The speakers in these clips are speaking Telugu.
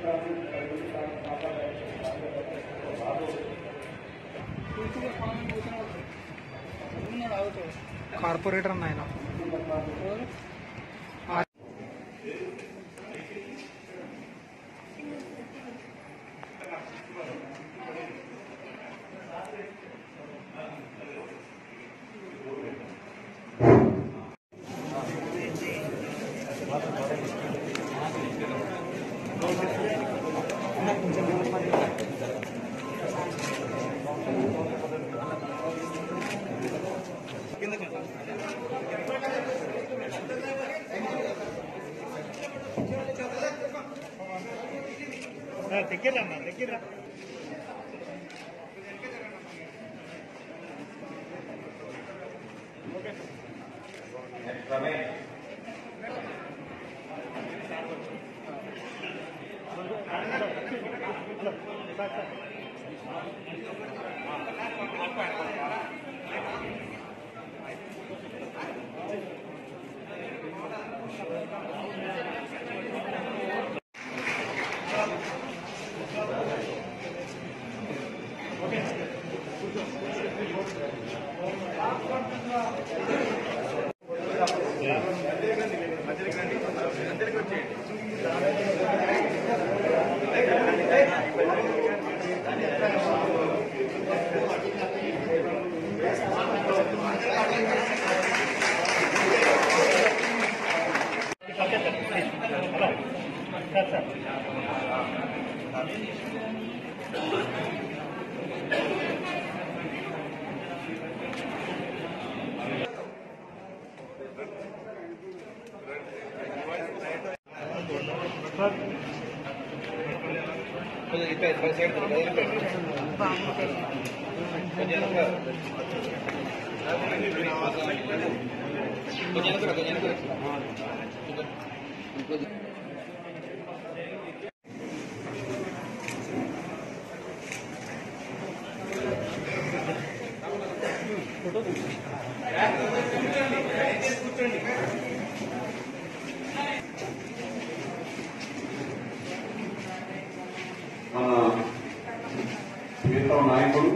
కార్పొరేటర్ అన్న ఆయన దగ్గర దగ్గర మన ప్రియతమ నాయకుడు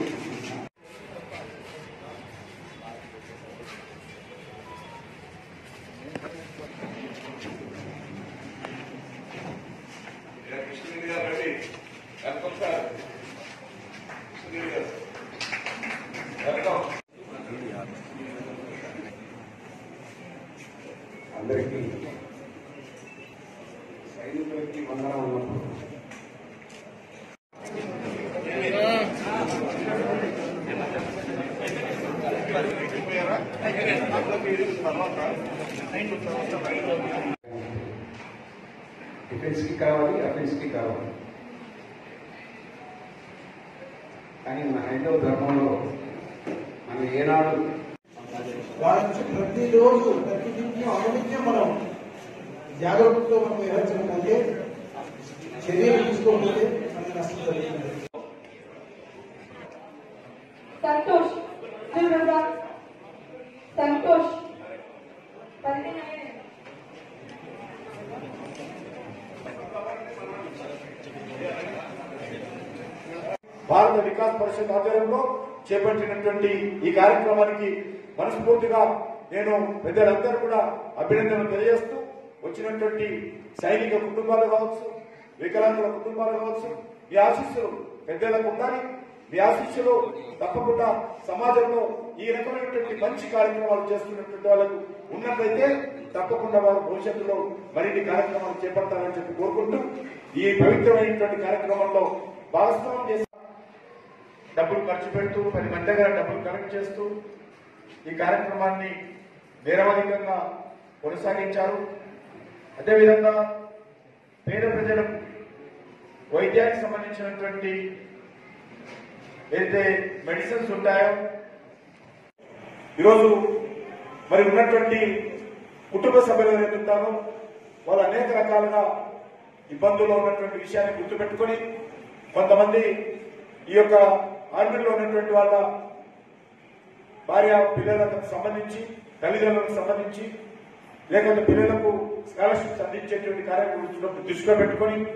కృష్ణరెడ్డి గారు రండి వెల్కమ్ సార్ కృష్ణరెడ్డి గారు వెల్కమ్ అందరికీ సైనికులకి వందనం ఉన్నప్పుడు డిఫెన్స్ కి కావాలి అఫెన్స్ కి కావాలి కానీ మన హైందవ ధర్మంలో మనం ఏనాడు వారి నుంచి ప్రతిరోజు ప్రతినిత్యం అనునిత్యం మనం జాగ్రత్తతో మనం వ్యవహరించకపోతే చర్యలు తీసుకోకపోతే మనకి నష్టం జరుగుతుంది సంతోష్ చూడగా సంతోష్ పదిహేను భారత వికాస్ పరిషత్ ఆధ్వర్యంలో చేపట్టినటువంటి ఈ కార్యక్రమానికి మనస్ఫూర్తిగా నేను పెద్దలందరూ కూడా అభినందనలు తెలియజేస్తూ వచ్చినటువంటి సైనిక కుటుంబాలు కావచ్చు వికలాంగుల కుటుంబాలు కావచ్చు మీ ఆశీస్సులు పెద్దలకు ఉండాలి మీ ఆశీస్సులు తప్పకుండా సమాజంలో ఈ రకమైనటువంటి మంచి కార్యక్రమాలు చేస్తున్నటువంటి వాళ్ళకు ఉన్నట్లయితే తప్పకుండా వారు భవిష్యత్తులో మరిన్ని కార్యక్రమాలు చేపడతారని చెప్పి కోరుకుంటూ ఈ పవిత్రమైనటువంటి కార్యక్రమంలో భాగస్వామ్యం చేసి డబ్బులు ఖర్చు పెడుతూ పది మంది దగ్గర డబ్బులు కలెక్ట్ చేస్తూ ఈ కార్యక్రమాన్ని నిరవధికంగా కొనసాగించారు అదేవిధంగా పేద ప్రజలకు వైద్యానికి సంబంధించినటువంటి ఏదైతే మెడిసిన్స్ ఉంటాయో ఈరోజు మరి ఉన్నటువంటి కుటుంబ సభ్యులు ఎవరైతే ఉంటారో వాళ్ళు అనేక రకాలుగా ఇబ్బందుల్లో ఉన్నటువంటి విషయాన్ని గుర్తుపెట్టుకొని కొంతమంది ఈ యొక్క ఆర్మీలో ఉన్నటువంటి వాళ్ళ భార్య పిల్లలకు సంబంధించి తల్లిదండ్రులకు సంబంధించి లేకపోతే పిల్లలకు స్కాలర్షిప్స్ అందించేటువంటి కార్యక్రమం దృష్టిలో పెట్టుకొని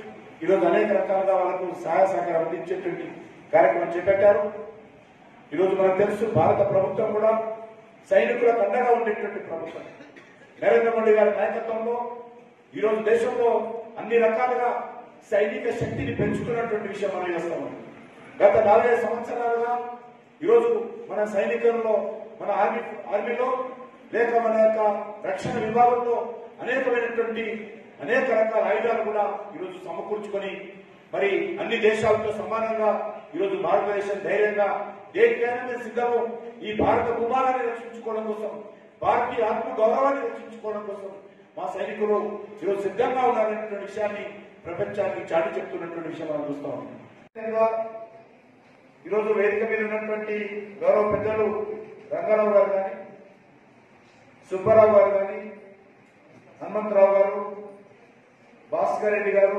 ఈరోజు అనేక రకాలుగా వాళ్ళకు సహాయ సహకారం అందించేటువంటి కార్యక్రమం చేపట్టారు ఈరోజు మనకు తెలుసు భారత ప్రభుత్వం కూడా సైనికులకు అండగా ఉండేటువంటి ప్రభుత్వం నరేంద్ర మోడీ గారి నాయకత్వంలో ఈరోజు దేశంలో అన్ని రకాలుగా సైనిక శక్తిని పెంచుతున్నటువంటి విషయం మనం చేస్తాము గత నాలుగైదు సంవత్సరాలుగా ఈరోజు మన సైనికుల్లో మన ఆర్మీ ఆర్మీలో లేక మన యొక్క రక్షణ విభాగంలో అనేకమైనటువంటి అనేక రకాల ఆయుధాలు కూడా ఈరోజు సమకూర్చుకొని మరి అన్ని దేశాలతో సమానంగా ఈరోజు భారతదేశం ధైర్యంగా దేనికైనా మేము సిద్ధము ఈ భారత కుమారాన్ని రక్షించుకోవడం కోసం భారతీయ ఆత్మ గౌరవాన్ని రక్షించుకోవడం కోసం మా సైనికులు ఈరోజు సిద్ధంగా ఉన్నారనేటువంటి విషయాన్ని ప్రపంచానికి చాటి చెప్తున్నటువంటి విషయం మనం చూస్తా ఉన్నాం ముఖ్యంగా ఈరోజు వేదిక మీద ఉన్నటువంటి గౌరవ పెద్దలు రంగారావు గారు కానీ సుబ్బారావు గారు కానీ హనుమంతరావు గారు భాస్కర్ రెడ్డి గారు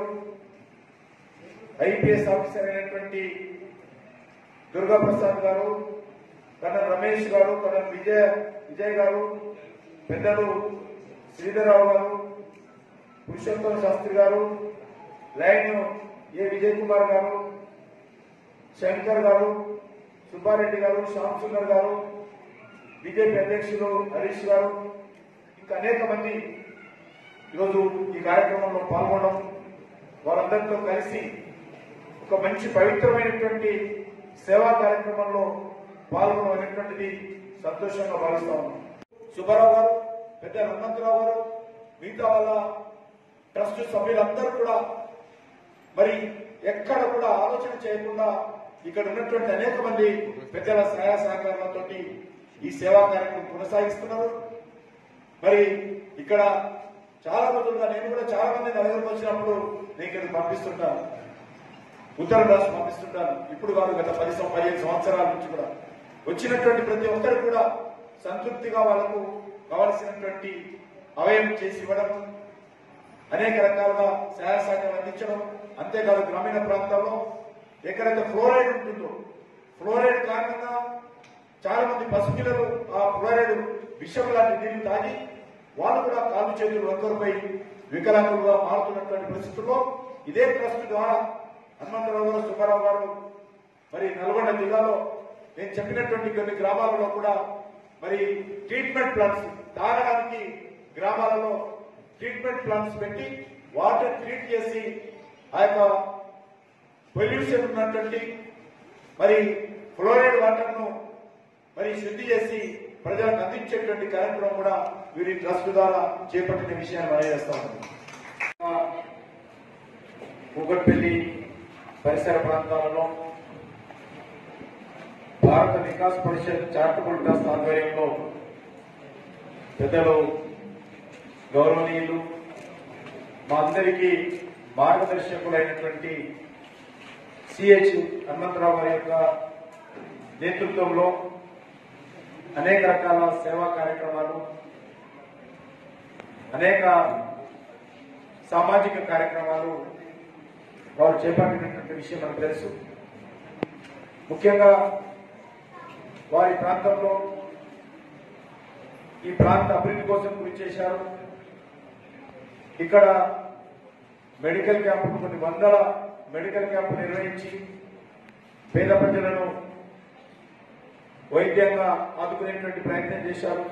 ఐపీఎస్ ఆఫీసర్ అయినటువంటి దుర్గా ప్రసాద్ గారు కన్నన్ రమేష్ గారు కన్నన్ విజయ విజయ్ గారు పెద్దలు శ్రీధరరావు గారు పురుషోత్తమ శాస్త్రి గారు లైన్ ఏ విజయ్ కుమార్ గారు శంకర్ గారు సుబ్బారెడ్డి గారు శ్యామ్ సుందర్ గారు బీజేపీ అధ్యక్షులు హరీష్ గారు ఇంకా అనేక మంది ఈరోజు ఈ కార్యక్రమంలో పాల్గొనడం వారందరితో కలిసి ఒక మంచి పవిత్రమైనటువంటి సేవా కార్యక్రమంలో పాల్గొనడం అనేటువంటిది సంతోషంగా భావిస్తా ఉన్నాం సుబ్బారావు గారు పెద్ద హనుమంతరావు గారు మిగతా వాళ్ళ ట్రస్ట్ సభ్యులందరూ కూడా మరి ఎక్కడ కూడా ఆలోచన చేయకుండా ఇక్కడ ఉన్నటువంటి అనేక మంది పెద్దల సహాయ సహకారాలతో ఈ సేవా కార్యక్రమం కొనసాగిస్తున్నారు మరి ఇక్కడ చాలా రోజులుగా నేను కూడా చాలా మంది నా దగ్గరకు వచ్చినప్పుడు నేను ఇక్కడికి పంపిస్తుంటాను ఉత్తరం రాసి పంపిస్తుంటాను ఇప్పుడు కాదు గత పది సం- పదిహేను సంవత్సరాల నుంచి కూడా వచ్చినటువంటి ప్రతి ఒక్కరు కూడా సంతృప్తిగా వాళ్ళకు కావలసినటువంటి అవయం చేసి ఇవ్వడం అనేక రకాలుగా సహాయ సహకారం అందించడం అంతేకాదు గ్రామీణ ప్రాంతాల్లో ఎక్కడైతే ఫ్లోరైడ్ ఉంటుందో ఫ్లోరైడ్ కారణంగా చాలా మంది పసిపిల్లలు ఆ ఫ్లోరైడ్ విషం లాంటి నీళ్లు తాగి వాళ్ళు కూడా కాళ్ళు చేతులు వంకరుపై వికలాంగులుగా మారుతున్నటువంటి పరిస్థితుల్లో ఇదే ట్రస్ట్ ద్వారా హనుమంతరావు గారు సుబ్బారావు గారు మరి నల్గొండ జిల్లాలో నేను చెప్పినటువంటి కొన్ని గ్రామాలలో కూడా మరి ట్రీట్మెంట్ ప్లాంట్స్ తాగడానికి గ్రామాలలో ట్రీట్మెంట్ ప్లాంట్స్ పెట్టి వాటర్ ట్రీట్ చేసి ఆ యొక్క పొల్యూషన్ ఉన్నటువంటి మరి ఫ్లోరైడ్ వాటర్ ను మరి శుద్ధి చేసి ప్రజలకు అందించేటువంటి కార్యక్రమం కూడా వీరి ట్రస్ట్ ద్వారా చేపట్టిన విషయాన్ని మనం చేస్తా ఉన్నాం కూకట్పల్లి పరిసర ప్రాంతాలలో భారత వికాస్ పరిషత్ చారిటబుల్ ట్రస్ట్ ఆధ్వర్యంలో పెద్దలు గౌరవనీయులు మా అందరికీ మార్గదర్శకులైనటువంటి సిహెచ్ హనుమంతరావు గారి యొక్క నేతృత్వంలో అనేక రకాల సేవా కార్యక్రమాలు అనేక సామాజిక కార్యక్రమాలు వారు చేపట్టినటువంటి విషయం మనకు తెలుసు ముఖ్యంగా వారి ప్రాంతంలో ఈ ప్రాంత అభివృద్ధి కోసం కృషి చేశారు ఇక్కడ మెడికల్ క్యాంపులు కొన్ని వందల మెడికల్ క్యాంపులు నిర్వహించి పేద ప్రజలను వైద్యంగా ఆదుకునేటువంటి ప్రయత్నం చేశారు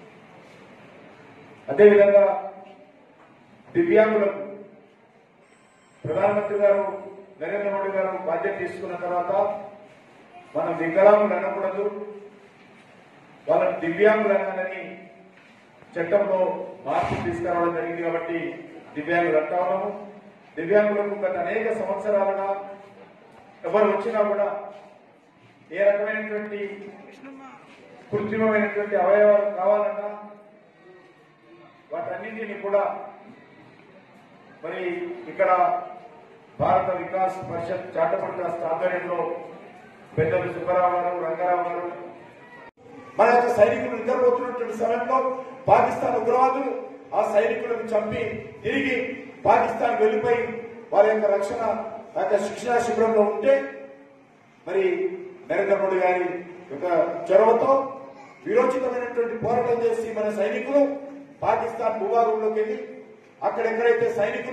అదేవిధంగా దివ్యాంగులకు ప్రధానమంత్రి గారు నరేంద్ర మోడీ గారు బాధ్యత తీసుకున్న తర్వాత మనం వికలాంగులు అనకూడదు వాళ్ళని దివ్యాంగులు అనాలని చట్టంలో మార్పు తీసుకురావడం జరిగింది కాబట్టి దివ్యాంగులు అంటా ఉన్నాము దివ్యాంగులకు గత అనేక సంవత్సరాలుగా ఎవరు వచ్చినా కూడా ఏ రకమైనటువంటి కృత్రిమమైనటువంటి అవయవాలు కావాలన్నా వాటన్నింటినీ కూడా మరి ఇక్కడ భారత వికాస్ పరిషత్ చాటపడి ట్రస్ట్ ఆధ్వర్యంలో పెద్దలు సుబ్బారావు గారు రంగారావు గారు మన యొక్క సైనికులు నిద్రపోతున్నటువంటి సమయంలో పాకిస్తాన్ ఉగ్రవాదులు ఆ సైనికులను చంపి తిరిగి పాకిస్తాన్ వెళ్లిపోయి వారి యొక్క రక్షణ ఆ యొక్క శిక్షణా శిబిరంలో ఉంటే మరి నరేంద్ర మోడీ గారి యొక్క చొరవతో విరోచితమైనటువంటి పోరాటం చేసి మన సైనికులు పాకిస్తాన్ భూభాగంలోకి వెళ్లి అక్కడెక్కడైతే సైనికులు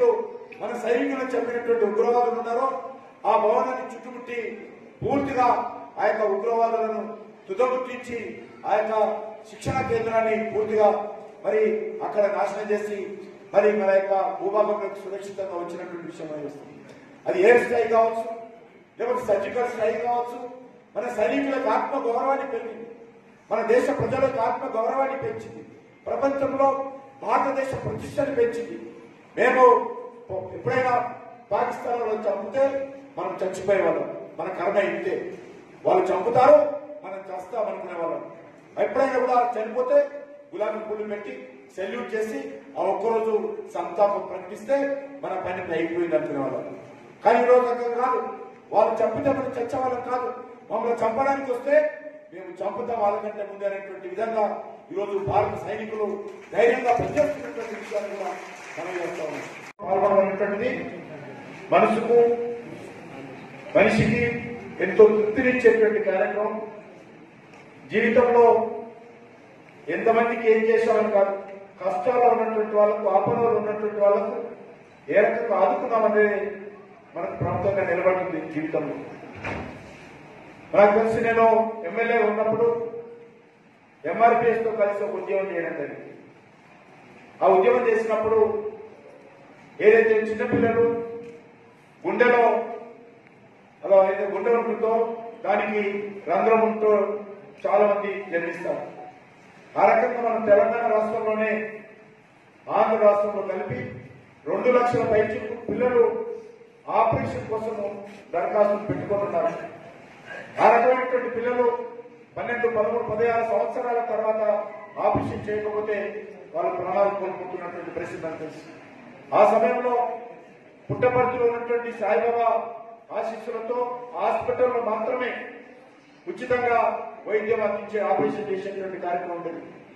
మన సైనికులు చెప్పినటువంటి ఉగ్రవాదులు ఉన్నారో ఆ భవనాన్ని చుట్టుముట్టి పూర్తిగా ఆ యొక్క ఉగ్రవాదులను తుదముట్టించి ఆ యొక్క శిక్షణ కేంద్రాన్ని పూర్తిగా మరి అక్కడ నాశనం చేసి మరి మన యొక్క భూభాగంలోకి సురక్షితంగా వచ్చినటువంటి విషయం వస్తుంది అది ఎయిర్ స్ట్రైక్ కావచ్చు లేకపోతే సర్జికల్ స్ట్రైక్ కావచ్చు మన సైనికులకు ఆత్మ గౌరవాన్ని పెరిగింది మన దేశ ప్రజలకు ఆత్మ గౌరవాన్ని పెంచింది ప్రపంచంలో భారతదేశ ప్రతిష్టను పెంచింది మేము ఎప్పుడైనా పాకిస్తాన్ వాళ్ళు చంపితే మనం చచ్చిపోయేవాళ్ళం మన కర్మ ఇంతే వాళ్ళు చంపుతారు మనం చేస్తాం అనుకునే వాళ్ళం ఎప్పుడైనా కూడా చనిపోతే గులాబీ పూలు పెట్టి సెల్యూట్ చేసి ఆ ఒక్కరోజు సంతాపం ప్రకటిస్తే మన పని అయిపోయింది అనుకునే వాళ్ళం కానీ ఈ రోజు అక్కడ కాదు వాళ్ళు చంపితే మనం చచ్చేవాళ్ళం కాదు మమ్మల్ని చంపడానికి వస్తే మేము చంపుతాం వాళ్ళకంటే ముందు అనేటువంటి విధంగా ఈరోజు భారత సైనికులు ధైర్యంగా పనిచేస్తున్నటువంటి విషయాన్ని కూడా మనం చేస్తా ఉన్నాం పాల్గొనటువంటిది మనసుకు మనిషికి ఎంతో తృప్తినిచ్చేటువంటి కార్యక్రమం జీవితంలో ఎంతమందికి ఏం చేశామని కాదు కష్టాల్లో ఉన్నటువంటి వాళ్ళకు ఆపదలో ఉన్నటువంటి వాళ్ళకు ఏ రకంగా ఆదుకున్నామనేది మనకు ప్రముఖంగా నిలబడుతుంది జీవితంలో నాకు తెలిసి నేను ఎమ్మెల్యే ఉన్నప్పుడు ఎంఆర్పిఎస్ తో కలిసి ఒక ఉద్యమం చేయడం జరిగింది ఆ ఉద్యమం చేసినప్పుడు ఏదైతే చిన్నపిల్లలు గుండెలో అలా ఏదైతే గుండె ఉంటుందో దానికి రంధ్రం ఉంటూ చాలా మంది జన్మిస్తారు ఆ రకంగా మనం తెలంగాణ రాష్ట్రంలోనే ఆంధ్ర రాష్ట్రంలో కలిపి రెండు లక్షల పైకి పిల్లలు ఆపరేషన్ కోసము దరఖాస్తులు పెట్టుకుంటున్నారు ఆ రకమైనటువంటి పిల్లలు పన్నెండు పదమూడు పదిహారు సంవత్సరాల తర్వాత ఆపరేషన్ చేయకపోతే వాళ్ళు ప్రాణాలు కోల్పోతున్నటువంటి పరిస్థితి నాకు తెలుసు ఆ సమయంలో పుట్టపర్తిలో ఉన్నటువంటి సాయిబాబా ఆశీస్సులతో హాస్పిటల్లో మాత్రమే ఉచితంగా వైద్యం అందించే ఆపరేషన్ చేసేటువంటి కార్యక్రమం ఉండేది